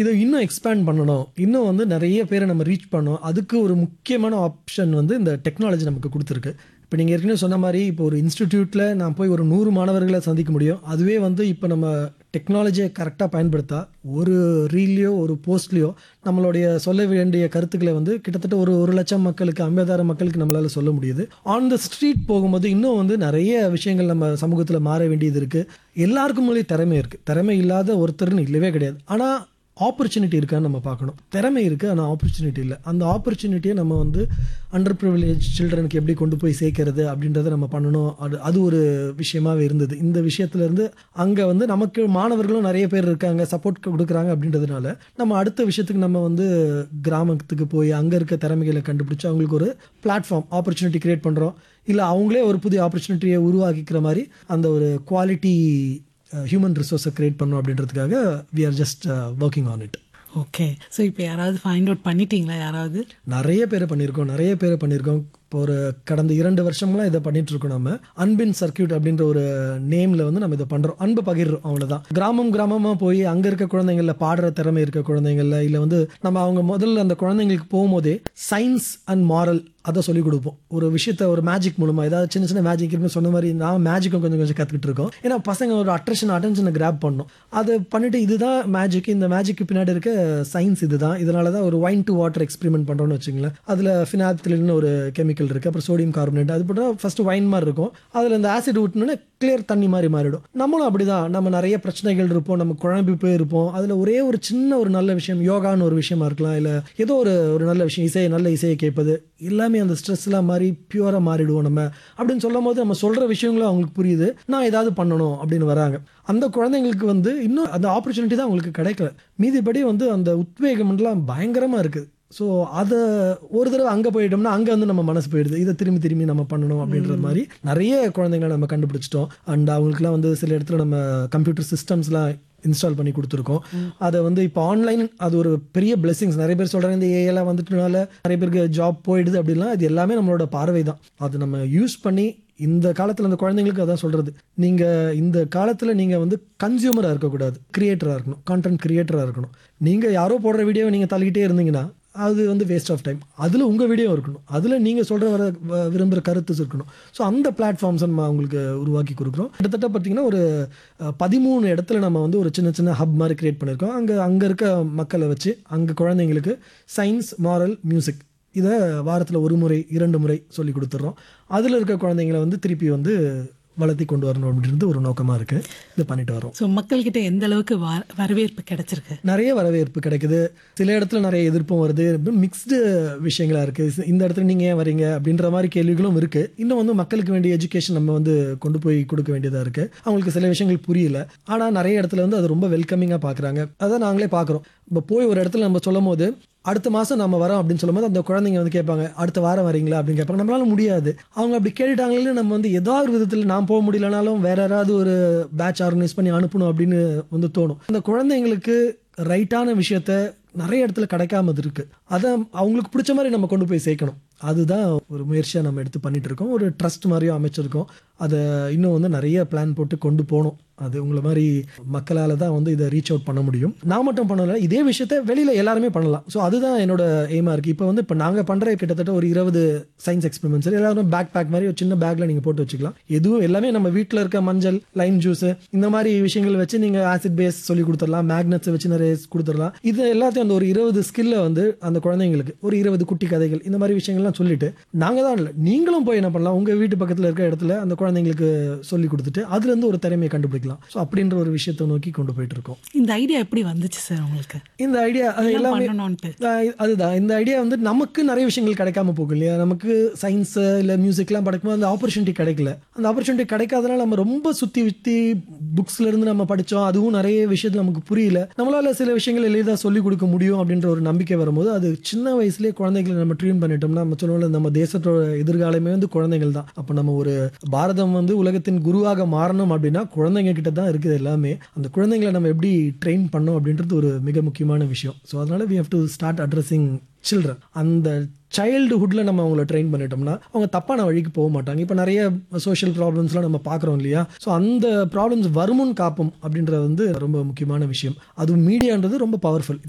இதை இன்னும் எக்ஸ்பேண்ட் பண்ணணும் இன்னும் வந்து நிறைய பேரை நம்ம ரீச் பண்ணணும் அதுக்கு ஒரு முக்கியமான ஆப்ஷன் வந்து இந்த டெக்னாலஜி நமக்கு கொடுத்துருக்கு இப்போ நீங்கள் ஏற்கனவே சொன்ன மாதிரி இப்போ ஒரு இன்ஸ்டிடியூட்டில் நான் போய் ஒரு நூறு மாணவர்களை சந்திக்க முடியும் அதுவே வந்து இப்போ நம்ம டெக்னாலஜியை கரெக்டாக பயன்படுத்தா ஒரு ரீல்லையோ ஒரு போஸ்ட்லேயோ நம்மளுடைய சொல்ல வேண்டிய கருத்துக்களை வந்து கிட்டத்தட்ட ஒரு ஒரு லட்சம் மக்களுக்கு ஐம்பதாயிரம் மக்களுக்கு நம்மளால் சொல்ல முடியுது ஆன் த ஸ்ட்ரீட் போகும்போது இன்னும் வந்து நிறைய விஷயங்கள் நம்ம சமூகத்தில் மாற வேண்டியது இருக்குது எல்லாருக்கும் மொழி திறமை இருக்குது திறமை இல்லாத ஒருத்தர்னு இல்லவே கிடையாது ஆனால் ஆப்பர்ச்சுனிட்டி இருக்கான்னு நம்ம பார்க்கணும் திறமை இருக்குது ஆனால் ஆப்பர்ச்சுனிட்டி இல்லை அந்த ஆப்பர்ச்சுனிட்டியை நம்ம வந்து அண்டர் ப்ரிவிலேஜ் சில்ட்ரனுக்கு எப்படி கொண்டு போய் சேர்க்கறது அப்படின்றத நம்ம பண்ணணும் அது அது ஒரு விஷயமாவே இருந்தது இந்த விஷயத்துலேருந்து அங்கே வந்து நமக்கு மாணவர்களும் நிறைய பேர் இருக்காங்க சப்போர்ட் கொடுக்குறாங்க அப்படின்றதுனால நம்ம அடுத்த விஷயத்துக்கு நம்ம வந்து கிராமத்துக்கு போய் அங்கே இருக்க திறமைகளை கண்டுபிடிச்சு அவங்களுக்கு ஒரு பிளாட்ஃபார்ம் ஆப்பர்ச்சுனிட்டி கிரியேட் பண்ணுறோம் இல்லை அவங்களே ஒரு புதிய ஆப்பர்ச்சுனிட்டியை உருவாக்கிக்கிற மாதிரி அந்த ஒரு குவாலிட்டி ஹியூமன் ரிசோர்ஸை கிரியேட் பண்ணணும் அப்படின்றதுக்காக we are just working on it okay so இப்போ யாராவது ஃபைண்ட் அவுட் பண்ணிட்டீங்களா யாராவது நிறைய பேரை பண்ணியிருக்கோம் நிறைய பேரை பண்ணியிருக்கோம் இப்போ ஒரு கடந்த இரண்டு வருஷம்லாம் இதை பண்ணிட்டு இருக்கோம் நம்ம அன்பின் சர்க்கியூட் அப்படின்ற ஒரு நேம்ல வந்து நம்ம இதை பண்றோம் அன்பு பகிர்றோம் அவ்வளவுதான் கிராமம் கிராமமா போய் அங்க இருக்க குழந்தைங்கள்ல பாடுற திறமை இருக்க குழந்தைங்கள்ல இல்ல வந்து நம்ம அவங்க முதல்ல அந்த குழந்தைங்களுக்கு போகும்போதே சயின்ஸ் அண்ட் மாரல் அதை சொல்லிக் கொடுப்போம் ஒரு விஷயத்த ஒரு மேஜிக் மூலமா ஏதாவது சின்ன சின்ன மேஜிக் இருக்கு சொன்ன மாதிரி நான் மேஜிக்கும் கொஞ்சம் கொஞ்சம் கத்துக்கிட்டு இருக்கோம் ஏன்னா பசங்க ஒரு அட்ரஷன் அட்டென்ஷனை கிராப் பண்ணும் அதை பண்ணிட்டு இதுதான் மேஜிக் இந்த மேஜிக்கு பின்னாடி இருக்க சயின்ஸ் இதுதான் இதனால தான் ஒரு வைன் டு வாட்டர் எக்ஸ்பெரிமெண்ட் பண்றோம்னு வச்சுங்களேன் அதுல ஃபினாப்திலின்னு ஒரு கெமிக்கல் இருக்கு அப்புறம் சோடியம் கார்பனேட் அது போட்டால் ஃபர்ஸ்ட் வைன் மாதிரி இருக்கும் அதுல இந்த ஆசிட் ஊட்டினோன்னே கிளியர் தண்ணி மாதிரி மாறிடும் நம்மளும் அப்படிதான் நம்ம நிறைய பிரச்சனைகள் இருப்போம் நம்ம குழம்பி போய் இருப்போம் அதுல ஒரே ஒரு சின்ன ஒரு நல்ல விஷயம் யோகான்னு ஒரு விஷயமா இருக்கலாம் இல்ல ஏதோ ஒரு ஒரு நல்ல விஷயம் இசை நல்ல இசையை கேட்பது எல்லாமே அந்த ஸ்ட்ரெஸ்லாம் மாறி பியூரா மாறிடுவோம் நம்ம அப்படின்னு சொல்லும் போது நம்ம சொல்ற விஷயங்களும் அவங்களுக்கு புரியுது நான் ஏதாவது பண்ணணும் அப்படின்னு வராங்க அந்த குழந்தைங்களுக்கு வந்து இன்னும் அந்த ஆப்பர்ச்சுனிட்டி தான் அவங்களுக்கு கிடைக்கல மீதிபடி வந்து அந்த உத்வேகம்லாம் பயங்கரமா இருக்குது ஸோ அதை ஒரு தடவை அங்கே போயிட்டோம்னா அங்கே வந்து நம்ம மனசு போயிடுது இதை திரும்பி திரும்பி நம்ம பண்ணணும் அப்படின்ற மாதிரி நிறைய குழந்தைங்களை நம்ம கண்டுபிடிச்சிட்டோம் அண்ட் அவங்களுக்குலாம் வந்து சில இடத்துல நம்ம கம்ப்யூட்டர் சிஸ்டம்ஸ்லாம் இன்ஸ்டால் பண்ணி கொடுத்துருக்கோம் அதை வந்து இப்போ ஆன்லைன் அது ஒரு பெரிய பிளெஸிங்ஸ் நிறைய பேர் சொல்கிறாங்க இந்த ஏஎல்லாம் வந்துட்டுனால நிறைய பேருக்கு ஜாப் போயிடுது அப்படிலாம் இது எல்லாமே நம்மளோட பார்வை தான் அது நம்ம யூஸ் பண்ணி இந்த காலத்தில் அந்த குழந்தைங்களுக்கு அதான் சொல்கிறது நீங்கள் இந்த காலத்தில் நீங்கள் வந்து கன்சியூமராக இருக்கக்கூடாது கிரியேட்டராக இருக்கணும் கான்டென்ட் கிரியேட்டராக இருக்கணும் நீங்கள் யாரோ போடுற வீடியோவை நீங்கள் தள்ளிக்கிட்டே இருந்தீங்கன்னா அது வந்து வேஸ்ட் ஆஃப் டைம் அதில் உங்கள் வீடியோ இருக்கணும் அதில் நீங்கள் சொல்கிற வர வ- விரும்புகிற கருத்து இருக்கணும் ஸோ அந்த பிளாட்ஃபார்ம்ஸை நம்ம அவங்களுக்கு உருவாக்கி கொடுக்குறோம் கிட்டத்தட்ட பார்த்தீங்கன்னா ஒரு அஹ், பதிமூணு இடத்துல நம்ம வந்து ஒரு சின்ன சின்ன ஹப் மாதிரி கிரியேட் பண்ணியிருக்கோம் அங்கே அங்கே இருக்க மக்களை வச்சு அங்கே குழந்தைங்களுக்கு சயின்ஸ் மாரல் மியூசிக் இதை வாரத்தில் ஒரு முறை இரண்டு முறை சொல்லி கொடுத்துட்றோம் அதில் இருக்க குழந்தைங்களை வந்து திருப்பி வந்து வளர்த்தி கொண்டு வரணும் அப்படின்றது ஒரு நோக்கமாக இருக்குது இது பண்ணிட்டு வரோம் ஸோ மக்கள்கிட்ட எந்த அளவுக்கு வ- வரவேற்பு கிடைச்சிருக்கு நிறைய வரவேற்பு கிடைக்குது சில இடத்துல நிறைய எதிர்ப்பும் வருது மிக்ஸ்டு விஷயங்களா இருக்கு இந்த இடத்துல நீங்க ஏன் வரீங்க அப்படின்ற மாதிரி கேள்விகளும் இருக்கு இன்னும் வந்து மக்களுக்கு வேண்டிய எஜுகேஷன் நம்ம வந்து கொண்டு போய் கொடுக்க வேண்டியதா இருக்கு அவங்களுக்கு சில விஷயங்கள் புரியல ஆனா நிறைய இடத்துல வந்து அது ரொம்ப வெல்கமிங்கா பாக்குறாங்க அதான் நாங்களே பாக்குறோம் இப்போ போய் ஒரு இடத்துல நம்ம சொல்லும் போது அடுத்த மாதம் நம்ம வரோம் அப்படின்னு சொல்லும்போது அந்த குழந்தைங்க வந்து கேட்பாங்க அடுத்த வாரம் வரீங்களா அப்படின்னு கேட்பாங்க நம்மளால முடியாது அவங்க அப்படி கேட்டுட்டாங்களே நம்ம வந்து ஏதாவது ஒரு விதத்தில் நான் போக முடியலனாலும் வேற யாராவது ஒரு பேட்ச் ஆர்கனைஸ் பண்ணி அனுப்பணும் அப்படின்னு வந்து தோணும் அந்த குழந்தைங்களுக்கு ரைட்டான விஷயத்த நிறைய இடத்துல கிடைக்காம இருக்கு அதை அவங்களுக்கு பிடிச்ச மாதிரி நம்ம கொண்டு போய் சேர்க்கணும் அதுதான் ஒரு முயற்சியாக நம்ம எடுத்து பண்ணிட்டு இருக்கோம் ஒரு ட்ரஸ்ட் மாதிரியும் அமைச்சிருக்கோம் அதை இன்னும் வந்து நிறைய பிளான் போட்டு கொண்டு போகணும் அது உங்களை மாதிரி மக்களால் தான் வந்து இதை ரீச் அவுட் பண்ண முடியும் நான் மட்டும் பண்ணல இதே விஷயத்த வெளியில் எல்லாருமே பண்ணலாம் ஸோ அதுதான் என்னோட எய்மாக இருக்குது இப்போ வந்து இப்போ நாங்கள் பண்ணுற கிட்டத்தட்ட ஒரு இருபது சயின்ஸ் எக்ஸ்பெரிமெண்ட்ஸ் எல்லாரும் பேக் பேக் மாதிரி ஒரு சின்ன பேக்கில் நீங்கள் போட்டு வச்சுக்கலாம் எதுவும் எல்லாமே நம்ம வீட்டில் இருக்க மஞ்சள் லைம் ஜூஸ் இந்த மாதிரி விஷயங்கள் வச்சு நீங்கள் ஆசிட் பேஸ் சொல்லி கொடுத்துடலாம் மேக்னெட்ஸ் வச்சு நிறைய கொடுத்துடலாம் இது எல்லாத்தையும் அந்த ஒரு இருபது ஸ்கில்லை வந்து அந்த குழந்தைங்களுக்கு ஒரு இருபது குட்டி கதைகள் இந்த மாதிரி விஷயங்கள்லாம் சொல்லிட்டு நாங்கள் தான் இல்லை நீங்களும் போய் என்ன பண்ணலாம் உங்கள் வீட்டு பக்கத்தில் இருக்க இடத்துல அந்த குழந்தைங்களுக்கு சொல்லி கொடுத்துட்டு அதுலேருந்து ஒரு திறமையை கண்டுபிடிக்கலாம் ஸோ அப்படின்ற ஒரு விஷயத்தை நோக்கி கொண்டு போயிட்டு இருக்கோம் இந்த ஐடியா எப்படி வந்துச்சு சார் உங்களுக்கு இந்த ஐடியா அது எல்லாம் எல்லாமே பண்ணணும்ன்ட்டு ஆஹ் அதுதான் இந்த ஐடியா வந்து நமக்கு நிறைய விஷயங்கள் கிடைக்காம போகும் இல்லையா நமக்கு சயின்ஸ் இல்லை மியூசிக்லாம் படிக்கும்போது அந்த ஆப்பர்ச்சுனிட்டி கிடைக்கல அந்த ஆப்பர்ச்சுனிட்டி கிடைக்காதனால நம்ம ரொம்ப சுற்றி சுற்றி புக்ஸ்ல இருந்து நம்ம படித்தோம் அதுவும் நிறைய விஷயத்துல நமக்கு புரியல நம்மளால சில விஷயங்கள் எளிதாக சொல்லிக் கொடுக்க முடியும் அப்படின்ற ஒரு நம்பிக்கை வரும்போது அது சின்ன வயசுலேயே குழந்தைகளை நம்ம ட்ரீன் பண்ணிட்டோம்னா நம்ம சொல்லுவோம்ல நம்ம தேசத்தோட எதிர்காலமே வந்து குழந்தைகள் தான் அப்போ நம்ம ஒரு பாரதம் வந்து உலகத்தின் குருவாக மாறணும் அப்படின்னா குழந்தைங்க கிட்ட தான் இருக்குது எல்லாமே அந்த குழந்தைங்களை நம்ம எப்படி ட்ரெயின் பண்ணோம் அப்படின்றது ஒரு மிக முக்கியமான விஷயம் ஸோ அதனால we have to start addressing children அந்த சைல்டுஹுட்டில் நம்ம அவங்கள ட்ரெயின் பண்ணிட்டோம்னா அவங்க தப்பான வழிக்கு போக மாட்டாங்க இப்போ நிறைய சோஷியல் ப்ராப்ளம்ஸ்லாம் நம்ம பார்க்குறோம் இல்லையா ஸோ அந்த ப்ராப்ளம்ஸ் வருமுன் காப்போம் அப்படின்றது வந்து ரொம்ப முக்கியமான விஷயம் அது மீடியான்றது ரொம்ப பவர்ஃபுல்